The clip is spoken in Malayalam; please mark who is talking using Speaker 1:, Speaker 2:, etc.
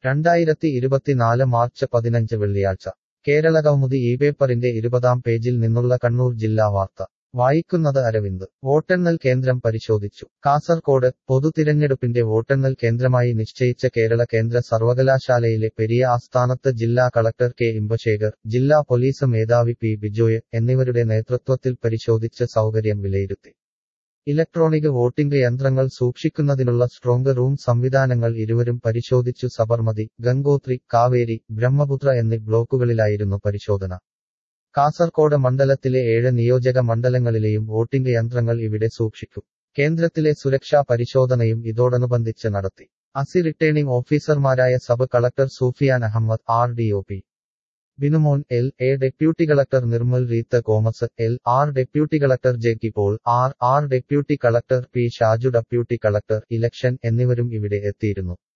Speaker 1: രണ്ടായിരത്തി ഇരുപത്തിനാല് മാർച്ച് പതിനഞ്ച് വെള്ളിയാഴ്ച കേരള കൗമുദി ഈ പേപ്പറിന്റെ ഇരുപതാം പേജിൽ നിന്നുള്ള കണ്ണൂർ ജില്ലാ വാർത്ത വായിക്കുന്നത് അരവിന്ദ് വോട്ടെണ്ണൽ കേന്ദ്രം പരിശോധിച്ചു കാസർകോട് പൊതു തിരഞ്ഞെടുപ്പിന്റെ വോട്ടെണ്ണൽ കേന്ദ്രമായി നിശ്ചയിച്ച കേരള കേന്ദ്ര സർവകലാശാലയിലെ പെരിയ ആസ്ഥാനത്ത് ജില്ലാ കളക്ടർ കെ ഇമ്പശേഖർ ജില്ലാ പോലീസ് മേധാവി പി ബിജോയ് എന്നിവരുടെ നേതൃത്വത്തിൽ പരിശോധിച്ച് സൗകര്യം വിലയിരുത്തി ഇലക്ട്രോണിക് വോട്ടിംഗ് യന്ത്രങ്ങൾ സൂക്ഷിക്കുന്നതിനുള്ള സ്ട്രോങ് റൂം സംവിധാനങ്ങൾ ഇരുവരും പരിശോധിച്ചു സബർമതി ഗംഗോത്രി കാവേരി ബ്രഹ്മപുത്ര എന്നീ ബ്ലോക്കുകളിലായിരുന്നു പരിശോധന കാസർകോട് മണ്ഡലത്തിലെ ഏഴ് നിയോജക മണ്ഡലങ്ങളിലെയും വോട്ടിംഗ് യന്ത്രങ്ങൾ ഇവിടെ സൂക്ഷിക്കും കേന്ദ്രത്തിലെ സുരക്ഷാ പരിശോധനയും ഇതോടനുബന്ധിച്ച് നടത്തി അസി റിട്ടേണിംഗ് ഓഫീസർമാരായ sub collector Sufiyan Ahammed R D O P Binumon L A deputy collector Nirmal റീത്ത് കോമസ് L R deputy collector Jacky Paul R R deputy collector P Shaju deputy collector election എന്നിവരും ഇവിടെ എത്തിയിരുന്നു